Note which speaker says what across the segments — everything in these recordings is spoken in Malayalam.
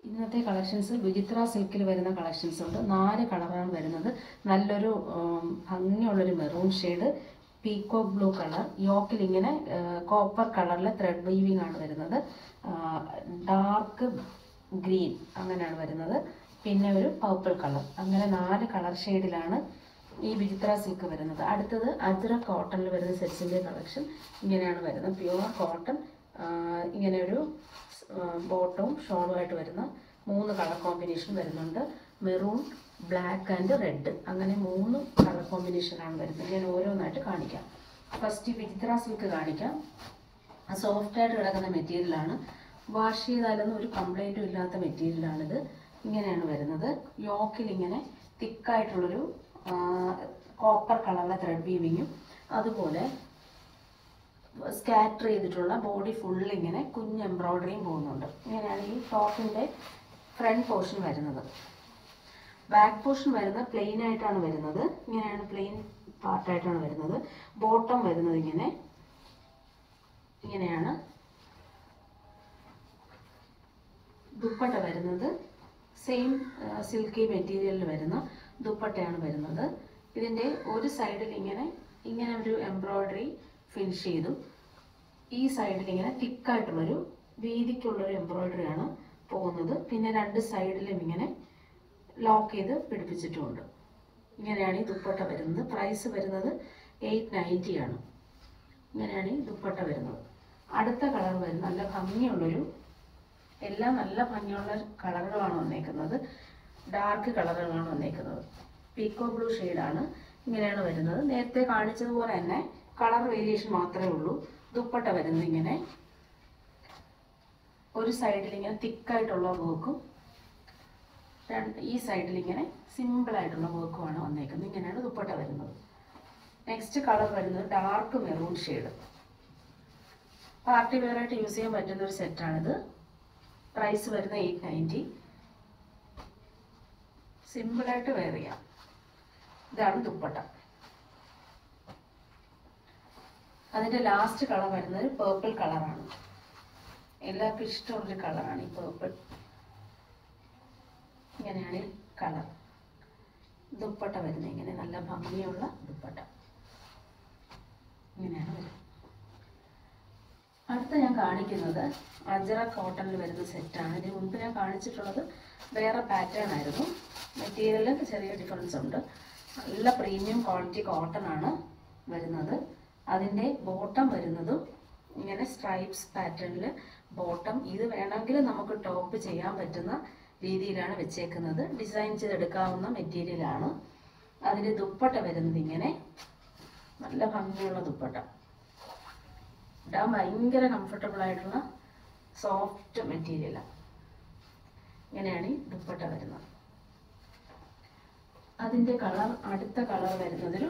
Speaker 1: ഇന്നത്തെ കളക്ഷൻസ് വിചിത്ര സിൽക്കിൽ വരുന്ന കളക്ഷൻസ് ഉണ്ട് നാല് കളറാണ് വരുന്നത് നല്ലൊരു ഉം, ഭംഗിയുള്ളൊരു maroon shade peacock blue colour യോക്കിൽ ഇങ്ങനെ കോപ്പർ കളറിലെ ത്രെഡ് വീവിംഗ് ആണ് വരുന്നത് ഡാർക്ക് ഗ്രീൻ അങ്ങനെയാണ് വരുന്നത് പിന്നെ ഒരു പർപ്പിൾ കളർ അങ്ങനെ നാല് കളർ ഷെയ്ഡിലാണ് ഈ വിചിത്ര സിൽക്ക് വരുന്നത് അടുത്തത് അജ്ര കോട്ടണിൽ വരുന്ന സെറ്റ്സിൻ്റെ കളക്ഷൻ ഇങ്ങനെയാണ് വരുന്നത് പ്യുവർ കോട്ടൺ ഇങ്ങനെ ഒരു ബോട്ടവും ഷോളുമായിട്ട് വരുന്ന മൂന്ന് കളർ കോമ്പിനേഷൻ വരുന്നുണ്ട് മെറൂൺ ബ്ലാക്ക് ആൻഡ് റെഡ് അങ്ങനെ മൂന്ന് കളർ കോമ്പിനേഷനാണ് വരുന്നത് ഞാൻ ഓരോന്നായിട്ട് കാണിക്കാം ഫസ്റ്റ് വിചിത്ര സിൽക്ക് കാണിക്കാം സോഫ്റ്റ് ആയിട്ട് കിടക്കുന്ന മെറ്റീരിയലാണ് വാഷ് ചെയ്താലൊന്നും ഒരു കംപ്ലൈൻറ്റും ഇല്ലാത്ത മെറ്റീരിയലാണിത് ഇങ്ങനെയാണ് വരുന്നത് യോക്കിൽ ഇങ്ങനെ തിക്കായിട്ടുള്ളൊരു കോപ്പർ കളറിലെ ത്രെഡ് വീവിങ്ങും അതുപോലെ സ്കാറ്റർ ചെയ്തിട്ടുള്ള ബോഡി ഫുൾ ഇങ്ങനെ കുഞ്ഞ് എംബ്രോയ്ഡറിയും പോകുന്നുണ്ട് ഇങ്ങനെയാണ് ഈ ടോപ്പിൻ്റെ ഫ്രണ്ട് പോർഷൻ വരുന്നത് ബാക്ക് പോർഷൻ വരുന്ന പ്ലെയിൻ ആയിട്ടാണ് വരുന്നത് ഇങ്ങനെയാണ് പ്ലെയിൻ പാർട്ടായിട്ടാണ് വരുന്നത് ബോട്ടം വരുന്നത് ഇങ്ങനെ ഇങ്ങനെയാണ് ദുപ്പട്ട വരുന്നത് സെയിം സിൽക്കി മെറ്റീരിയലിൽ വരുന്ന ദുപ്പട്ടയാണ് വരുന്നത് ഇതിൻ്റെ ഒരു സൈഡിൽ ഇങ്ങനെ ഇങ്ങനെ ഒരു എംബ്രോയ്ഡറി ഫിനിഷ് ചെയ്തു ഈ സൈഡിൽ ഇങ്ങനെ തിക്കായിട്ടുള്ളൊരു വീതിക്കുള്ളൊരു എംബ്രോയ്ഡറി ആണ് പോകുന്നത് പിന്നെ രണ്ട് സൈഡിലും ഇങ്ങനെ ലോക്ക് ചെയ്ത് പിടിപ്പിച്ചിട്ടുമുണ്ട് ഇങ്ങനെയാണ് ഈ ദുപ്പട്ട വരുന്നത് പ്രൈസ് വരുന്നത് എയ്റ്റ് നയൻറ്റി ആണ് ഇങ്ങനെയാണ് ഈ ദുപ്പട്ട വരുന്നത് അടുത്ത കളർ വരുന്നത് നല്ല ഭംഗിയുള്ളൊരു എല്ലാം നല്ല ഭംഗിയുള്ള കളറുകളാണ് വന്നേക്കുന്നത് ഡാർക്ക് കളറുകളാണ് വന്നേക്കുന്നത് പീക്കോ ബ്ലൂ ഷെയ്ഡാണ് ഇങ്ങനെയാണ് വരുന്നത് നേരത്തെ കാണിച്ചതുപോലെ തന്നെ കളർ വേരിയേഷൻ മാത്രമേ ഉള്ളൂ ദുപ്പട്ട വരുന്നത് ഇങ്ങനെ ഒരു സൈഡിൽ ഇങ്ങനെ തിക്കായിട്ടുള്ള വർക്കും രണ്ട് ഈ സൈഡിൽ ഇങ്ങനെ സിമ്പിൾ ആയിട്ടുള്ള വർക്കുമാണ് വന്നേക്കുന്നത് ഇങ്ങനെയാണ് ദുപ്പട്ട വരുന്നത് നെക്സ്റ്റ് കളർ വരുന്നത് dark maroon shade party wear ആയിട്ട് യൂസ് ചെയ്യാൻ പറ്റുന്ന ഒരു സെറ്റാണിത് പ്രൈസ് വരുന്ന എയ്റ്റ് നയൻറ്റി സിമ്പിളായിട്ട് വെയർ ചെയ്യാം ഇതാണ് ദുപ്പട്ട അതിൻ്റെ ലാസ്റ്റ് കളർ വരുന്നത് പേർപ്പിൾ കളറാണ് എല്ലാവർക്കും ഇഷ്ടമുള്ളൊരു കളറാണ് ഈ പേർപ്പിൾ ഇങ്ങനെയാണ് ഈ കളർ ദുപ്പട്ട വരുന്നത് ഇങ്ങനെ നല്ല ഭംഗിയുള്ള ദുപ്പട്ട ഇങ്ങനെയാണ് വരുന്നത് അടുത്ത ഞാൻ കാണിക്കുന്നത് അജറ കോട്ടണിൽ വരുന്ന സെറ്റാണ് ഇതിന് മുൻപ് ഞാൻ കാണിച്ചിട്ടുള്ളത് വേറെ പാറ്റേൺ ആയിരുന്നു മെറ്റീരിയലിൽ ചെറിയ ഡിഫറൻസ് ഉണ്ട് നല്ല പ്രീമിയം ക്വാളിറ്റി കോട്ടൺ ആണ് വരുന്നത് അതിൻ്റെ ബോട്ടം വരുന്നതും ഇങ്ങനെ സ്ട്രൈപ്സ് പാറ്റേണിൽ ബോട്ടം ഇത് വേണമെങ്കിൽ നമുക്ക് ടോപ്പ് ചെയ്യാൻ പറ്റുന്ന രീതിയിലാണ് വെച്ചേക്കുന്നത് ഡിസൈൻ ചെയ്തെടുക്കാവുന്ന മെറ്റീരിയലാണ് അതിൻ്റെ ദുപ്പട്ട വരുന്നത് ഇങ്ങനെ നല്ല ഭംഗിയുള്ള ദുപ്പട്ട ഇടാൻ ഭയങ്കര കംഫർട്ടബിൾ ആയിട്ടുള്ള സോഫ്റ്റ് മെറ്റീരിയലാണ് ഇങ്ങനെയാണ് ഈ ദുപ്പട്ട വരുന്നത് അതിൻ്റെ കളർ അടുത്ത കളർ വരുന്നതൊരു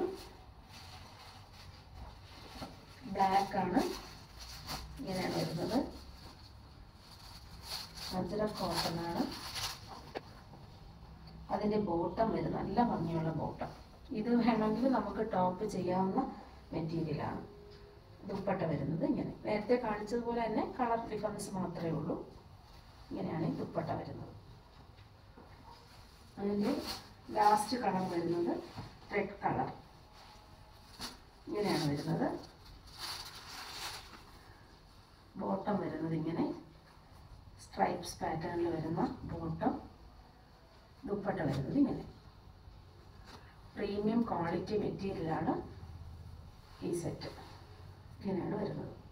Speaker 1: ബ്ലാക്ക് ആണ് ഇങ്ങനെയാണ് വരുന്നത് അജ്ര കോട്ടൺ ആണ് അതിൻ്റെ ബോട്ടം വരുന്നത് നല്ല ഭംഗിയുള്ള ബോട്ടം ഇത് വേണമെങ്കിൽ നമുക്ക് ടോപ്പ് ചെയ്യാവുന്ന മെറ്റീരിയലാണ് ദുപ്പട്ട വരുന്നത് ഇങ്ങനെ നേരത്തെ കാണിച്ചതുപോലെ തന്നെ കളർ ഡിഫറൻസ് മാത്രമേ ഉള്ളൂ ഇങ്ങനെയാണ് ഈ ദുപ്പട്ട വരുന്നത് അതിൻ്റെ ലാസ്റ്റ് കളർ വരുന്നത് റെഡ് കളർ ഇങ്ങനെയാണ് വരുന്നത് ബോട്ടം വരുന്നത് ഇങ്ങനെ സ്ട്രൈപ്സ് പാറ്റേണിൽ വരുന്ന ബോട്ടം ദുപ്പട്ട വരുന്നത് ഇങ്ങനെ പ്രീമിയം ക്വാളിറ്റി മെറ്റീരിയലാണ് ഈ സെറ്റ് ഇങ്ങനെയാണ് വരുന്നത്